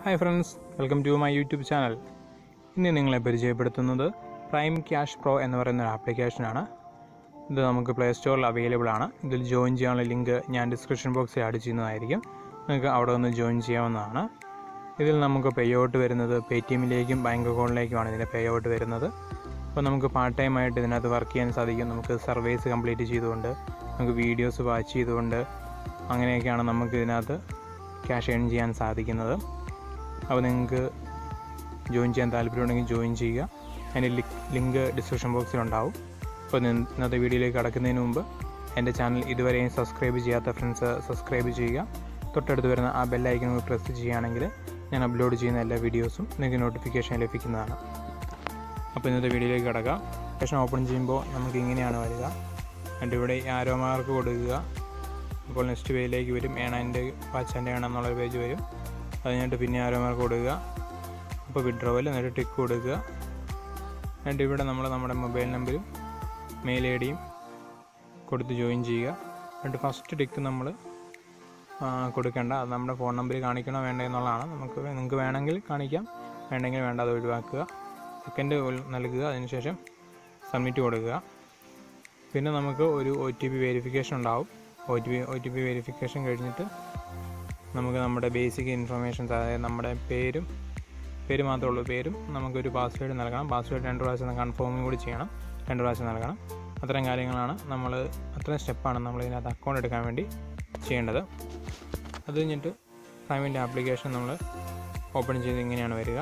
hi friends welcome to my YouTube channel ഇന്ന് നിങ്ങളെ പരിചയപ്പെടുത്തുന്നത് പ്രൈം ക്യാഷ് പ്രോ എന്ന് പറയുന്ന ഒരു ആപ്ലിക്കേഷനാണ് ഇത് നമുക്ക് പ്ലേ സ്റ്റോറിൽ അവൈലബിൾ ആണ് ഇതിൽ ജോയിൻ ചെയ്യാനുള്ള ലിങ്ക് ഞാൻ ഡിസ്ക്രിപ്ഷൻ ബോക്സിൽ ആഡ് ചെയ്യുന്നതായിരിക്കും നിങ്ങൾക്ക് അവിടെ ഒന്ന് ജോയിൻ ചെയ്യാവുന്നതാണ് ഇതിൽ നമുക്ക് പേ ഔട്ട് വരുന്നത് പേ ടി എമ്മിലേക്കും ബാങ്ക് അക്കൗണ്ടിലേക്കുമാണ് ഇതിൻ്റെ പേ ഔട്ട് വരുന്നത് അപ്പോൾ നമുക്ക് പാർട്ട് ടൈം ആയിട്ട് ഇതിനകത്ത് വർക്ക് ചെയ്യാൻ സാധിക്കും നമുക്ക് സർവേസ് കംപ്ലീറ്റ് ചെയ്തുകൊണ്ട് നമുക്ക് വീഡിയോസ് വാച്ച് ചെയ്തുകൊണ്ട് അങ്ങനെയൊക്കെയാണ് നമുക്ക് ഇതിനകത്ത് ക്യാഷ് ഏൺ ചെയ്യാൻ സാധിക്കുന്നത് അപ്പോൾ നിങ്ങൾക്ക് ജോയിൻ ചെയ്യാൻ താല്പര്യമുണ്ടെങ്കിൽ ജോയിൻ ചെയ്യുക അതിൻ്റെ ലിങ്ക് ഡിസ്ക്രിപ്ഷൻ ബോക്സിലുണ്ടാവും അപ്പോൾ ഇന്ന് ഇന്നത്തെ വീഡിയോയിലേക്ക് കടക്കുന്നതിന് മുമ്പ് എൻ്റെ ചാനൽ ഇതുവരെയും സബ്സ്ക്രൈബ് ചെയ്യാത്ത ഫ്രണ്ട്സ് സബ്സ്ക്രൈബ് ചെയ്യുക തൊട്ടടുത്ത് വരുന്ന ആ ബെല്ലൈക്കൺ പ്രസ് ചെയ്യുകയാണെങ്കിൽ ഞാൻ അപ്ലോഡ് ചെയ്യുന്ന എല്ലാ വീഡിയോസും നിങ്ങൾക്ക് നോട്ടിഫിക്കേഷൻ ലഭിക്കുന്നതാണ് അപ്പോൾ ഇന്നത്തെ വീഡിയോയിലേക്ക് കിടക്കാം ശേഷം ഓപ്പൺ ചെയ്യുമ്പോൾ നമുക്ക് ഇങ്ങനെയാണ് വരിക എന്നിട്ട് ഇവിടെ ആരോ മാർക്ക് കൊടുക്കുക അപ്പോൾ നെക്സ്റ്റ് പേജിലേക്ക് വരും ഏണൻ്റെ വാച്ചൻ്റെ ഏണെന്നുള്ളൊരു പേജ് വരും അത് കഴിഞ്ഞിട്ട് പിന്നെ ആരോ മാർക്ക് കൊടുക്കുക അപ്പോൾ വിഡ്രോവൽ എന്നിട്ട് ടിക്ക് കൊടുക്കുക എന്നിട്ട് ഇവിടെ നമ്മൾ നമ്മുടെ മൊബൈൽ നമ്പരും മെയിൽ ഐ ഡിയും കൊടുത്ത് ജോയിൻ ചെയ്യുക എന്നിട്ട് ഫസ്റ്റ് ടിക്ക് നമ്മൾ കൊടുക്കേണ്ട അത് നമ്മുടെ ഫോൺ നമ്പർ കാണിക്കണോ വേണ്ട എന്നുള്ളതാണ് നമുക്ക് നിങ്ങൾക്ക് വേണമെങ്കിൽ കാണിക്കാം വേണ്ടെങ്കിൽ വേണ്ട അത് ഒഴിവാക്കുക സെക്കൻഡ് നൽകുക അതിനുശേഷം സബ്മിറ്റ് കൊടുക്കുക പിന്നെ നമുക്ക് ഒരു ഒ ടി പി വെരിഫിക്കേഷൻ ഉണ്ടാവും O T P O T P verification കഴിഞ്ഞിട്ട് നമുക്ക് നമ്മുടെ ബേസിക് ഇൻഫർമേഷൻസ് അതായത് നമ്മുടെ പേരും പേര് മാത്രമേ ഉള്ളൂ പേരും നമുക്കൊരു പാസ്വേഡ് നൽകണം പാസ്വേഡ് രണ്ട് പ്രാവശ്യം കൺഫേമും കൂടി ചെയ്യണം രണ്ട് പ്രാവശ്യം നൽകണം അത്തരം കാര്യങ്ങളാണ് നമ്മൾ അത്രയും സ്റ്റെപ്പാണ് നമ്മൾ ഇതിനകത്ത് അക്കൗണ്ട് എടുക്കാൻ വേണ്ടി ചെയ്യേണ്ടത് അത് കഴിഞ്ഞിട്ട് പ്രൈമിൻ്റെ ആപ്ലിക്കേഷൻ നമ്മൾ ഓപ്പൺ ചെയ്ത് ഇങ്ങനെയാണ് വരിക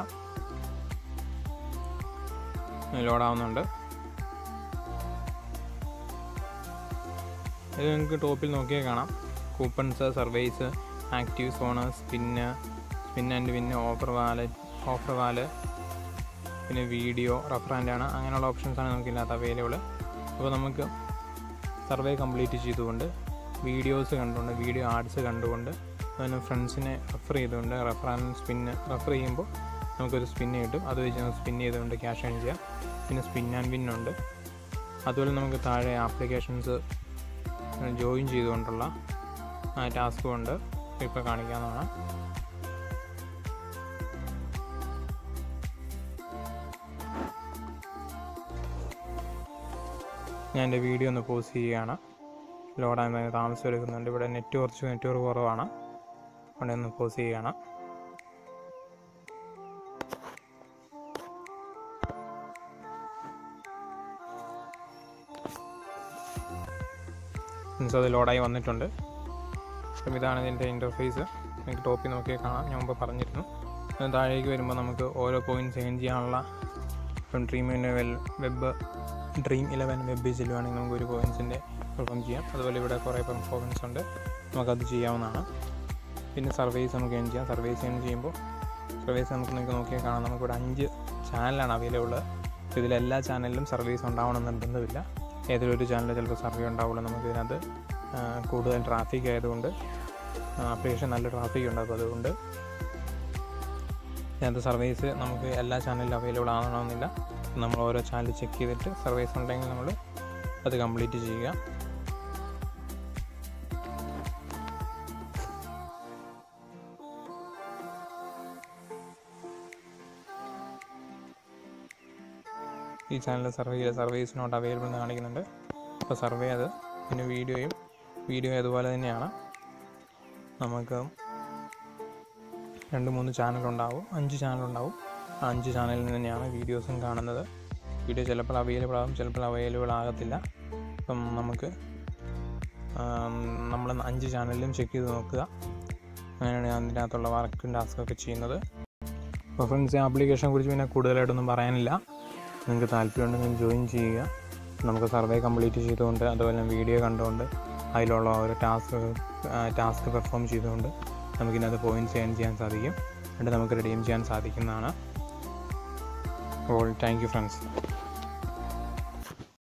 ലോഡാവുന്നുണ്ട് ഇത് നിങ്ങൾക്ക് ടോപ്പിൽ നോക്കിയാൽ കാണാം coupons surveys active zone spin spin and win offer wallet offer wall പിന്നെ വീഡിയോ റെഫറൻ്റാണ് അങ്ങനെയുള്ള ഓപ്ഷൻസാണ് നമുക്ക് ഇതിനകത്ത് അവൈലബിൾ അപ്പോൾ നമുക്ക് സർവേ കംപ്ലീറ്റ് ചെയ്തുകൊണ്ട് വീഡിയോസ് കണ്ടുകൊണ്ട് വീഡിയോ ആഡ്സ് കണ്ടുകൊണ്ട് അതുപോലെ ഫ്രണ്ട്സിനെ റെഫർ ചെയ്തുകൊണ്ട് റെഫർ സ്പിന്ന് റെഫർ ചെയ്യുമ്പോൾ നമുക്കൊരു സ്പിന്ന് കിട്ടും അത് വെച്ച് നമുക്ക് സ്പിൻ ചെയ്തുകൊണ്ട് ക്യാഷ് ഏൺ ചെയ്യാം പിന്നെ സ്പിൻ ആൻഡ് വിൻ ഉണ്ട് അതുപോലെ നമുക്ക് താഴെ ആപ്ലിക്കേഷൻസ് ജോയിൻ ചെയ്തുകൊണ്ടുള്ള ടാസ്കും ഉണ്ട് ഇപ്പോൾ കാണിക്കാവുന്നതാണ് ഞാൻ എൻ്റെ വീഡിയോ ഒന്ന് പോസ്റ്റ് ചെയ്യുകയാണ് ലോഡാൻ താമസം എടുക്കുന്നുണ്ട് ഇവിടെ നെറ്റ് കുറച്ച് നെറ്റ്വർക്ക് കുറവാണ് അവിടെ ഒന്ന് പോസ്റ്റ് ചെയ്യുകയാണ് മീൻസ് അത് ലോഡായി വന്നിട്ടുണ്ട് അപ്പം ഇതാണ് ഇതിൻ്റെ ഇൻ്റർഫേസ് നിങ്ങൾക്ക് ടോപ്പിൽ നോക്കിയാൽ കാണാം ഞാൻ മുമ്പ് പറഞ്ഞിരുന്നു അത് താഴേക്ക് വരുമ്പോൾ നമുക്ക് ഓരോ പോയിൻറ്റ്സ് ഏൺ ചെയ്യാനുള്ള ഇപ്പം dream eleven web dream eleven web ചെല്ലുവാണെങ്കിൽ നമുക്ക് ഒരു പോയിൻറ്റ്സിൻ്റെ പെർഫോം ചെയ്യാം അതുപോലെ ഇവിടെ കുറേ പെർഫോമൻസ് ഉണ്ട് നമുക്കത് ചെയ്യാവുന്നതാണ് പിന്നെ സർവീസ് നമുക്ക് ഏൺ ചെയ്യാം സർവീസ് ഏൺ ചെയ്യുമ്പോൾ സർവീസ് നമുക്ക് നിങ്ങൾക്ക് നോക്കിയാൽ കാണാം നമുക്കിവിടെ അഞ്ച് ചാനലാണ് അവൈലബിൾ ഇതിലെല്ലാ ചാനലിലും സർവീസ് ഉണ്ടാവണമെന്ന് നിർബന്ധമില്ല ഏതെങ്കിലും ഒരു ചാനലിൽ ചിലപ്പോൾ സർവേ ഉണ്ടാവുള്ളൂ നമുക്ക് ഇതിനകത്ത് കൂടുതൽ ട്രാഫിക് ആയതുകൊണ്ട് ആപ്ലിക്കേഷൻ നല്ല ട്രാഫിക് ഉണ്ട് അപ്പോൾ അതുകൊണ്ട് ഇതിനകത്ത് സർവീസ് നമുക്ക് എല്ലാ ചാനലിലും അവൈലബിൾ ആകണമെന്നില്ല നമ്മൾ ഓരോ ചാനൽ ചെക്ക് ചെയ്തിട്ട് സർവീസ് ഉണ്ടെങ്കിൽ നമ്മൾ അത് കംപ്ലീറ്റ് ചെയ്യുക ഈ channel survey service not available എന്ന് കാണിക്കുന്നുണ്ട് അപ്പോൾ സർവേ അത് പിന്നെ വീഡിയോയും വീഡിയോ അതുപോലെ തന്നെയാണ് നമുക്ക് രണ്ട് മൂന്ന് ചാനലുണ്ടാവും അഞ്ച് ചാനലുണ്ടാവും ആ അഞ്ച് ചാനലിൽ നിന്ന് തന്നെയാണ് വീഡിയോസും കാണുന്നത് വീഡിയോ ചിലപ്പോൾ അവൈലബിൾ ആകും ചിലപ്പോൾ അവൈലബിൾ ആകത്തില്ല അപ്പം നമുക്ക് നമ്മൾ അഞ്ച് ചാനലിലും ചെക്ക് ചെയ്ത് നോക്കുക അങ്ങനെയാണ് ഞാൻ അതിനകത്തുള്ള വർക്കും ടാസ്കൊക്കെ ചെയ്യുന്നത് അപ്പോൾ ഫ്രണ്ട്സ് ഈ ആപ്ലിക്കേഷനെ കുറിച്ച് പിന്നെ കൂടുതലായിട്ടൊന്നും പറയാനില്ല നിങ്ങൾക്ക് താല്പര്യമുണ്ടെങ്കിൽ ജോയിൻ ചെയ്യുക നമുക്ക് സർവേ കംപ്ലീറ്റ് ചെയ്തുകൊണ്ട് അതുപോലെ വീഡിയോ കണ്ടുകൊണ്ട് അതിലുള്ള ഓരോ ടാസ്ക് ടാസ്ക് പെർഫോം ചെയ്തുകൊണ്ട് നമുക്കിതിനകത്ത് പോയിൻറ്റ്സ് ഏൺ ചെയ്യാൻ സാധിക്കും എന്നിട്ട് നമുക്ക് റിഡീം ചെയ്യാൻ സാധിക്കുന്നതാണ് അപ്പോൾ താങ്ക് യു ഫ്രണ്ട്സ്